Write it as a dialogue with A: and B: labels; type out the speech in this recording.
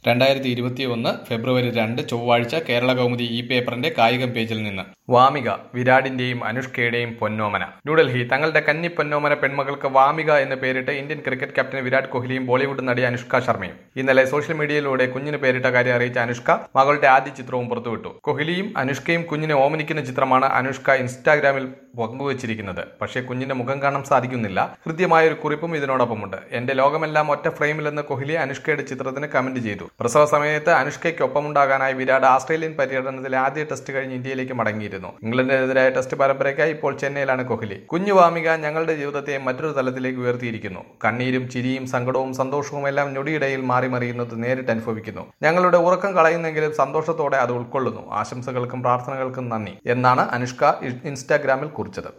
A: രണ്ടായിരത്തി ഇരുപത്തിയൊന്ന് ഫെബ്രുവരി രണ്ട് ചൊവ്വാഴ്ച കേരള കൗമുദി ഈ പേപ്പറിന്റെ കായികം പേജിൽ നിന്ന് വാമിക വിരാടിന്റെയും അനുഷ്കയുടെയും പൊന്നോമന ന്യൂഡൽഹി തങ്ങളുടെ കന്നി പൊന്നോമന പെൺമകൾക്ക് വാമിക എന്ന് പേരിട്ട് ഇന്ത്യൻ ക്രിക്കറ്റ് ക്യാപ്റ്റൻ വിരാട് കോഹ്ലിയും ബോളിവുഡ് നടി അനുഷ്ക ശർമ്മയും ഇന്നലെ സോഷ്യൽ മീഡിയയിലൂടെ കുഞ്ഞിന് പേരിട്ട കാര്യം അറിയിച്ച അനുഷ്ക മകളുടെ ആദ്യ ചിത്രവും പുറത്തുവിട്ടു കോഹ്ലിയും അനുഷ്കയും കുഞ്ഞിനെ ഓമനിക്കുന്ന ചിത്രമാണ് അനുഷ്ക ഇൻസ്റ്റാഗ്രാമിൽ പങ്കുവച്ചിരിക്കുന്നത് പക്ഷേ കുഞ്ഞിന്റെ മുഖം കാണാൻ സാധിക്കുന്നില്ല കൃത്യമായ ഒരു കുറിപ്പും ഇതിനോടൊപ്പമുണ്ട് എന്റെ ലോകമെല്ലാം ഒറ്റ ഫ്രെയിമിലെന്ന് കോഹ്ലി അനുഷ്കയുടെ ചിത്രത്തിന് കമന്റ് ചെയ്തു പ്രസവ സമയത്ത് അനുഷ്കയ്ക്കൊപ്പമുണ്ടാകാനായി വിരാട് ആസ്ട്രേലിയൻ പര്യടനത്തിലെ ആദ്യ ടെസ്റ്റ് കഴിഞ്ഞ് ഇന്ത്യയിലേക്ക് മടങ്ങിയിരുന്നു ഇംഗ്ലണ്ടിനെതിരായ ടെസ്റ്റ് പരമ്പരയ്ക്കായി ഇപ്പോൾ ചെന്നൈയിലാണ് കോഹ്ലി കുഞ്ഞു വാമിക ഞങ്ങളുടെ ജീവിതത്തെ മറ്റൊരു തലത്തിലേക്ക് ഉയർത്തിയിരിക്കുന്നു കണ്ണീരും ചിരിയും സങ്കടവും സന്തോഷവും എല്ലാം ഞൊടിയിടയിൽ മാറി മറിയുന്നത് നേരിട്ട് അനുഭവിക്കുന്നു ഞങ്ങളുടെ ഉറക്കം കളയുന്നെങ്കിലും സന്തോഷത്തോടെ അത് ഉൾക്കൊള്ളുന്നു ആശംസകൾക്കും പ്രാർത്ഥനകൾക്കും നന്ദി എന്നാണ് അനുഷ്ക ഇൻസ്റ്റാഗ്രാമിൽ കുറിച്ചത്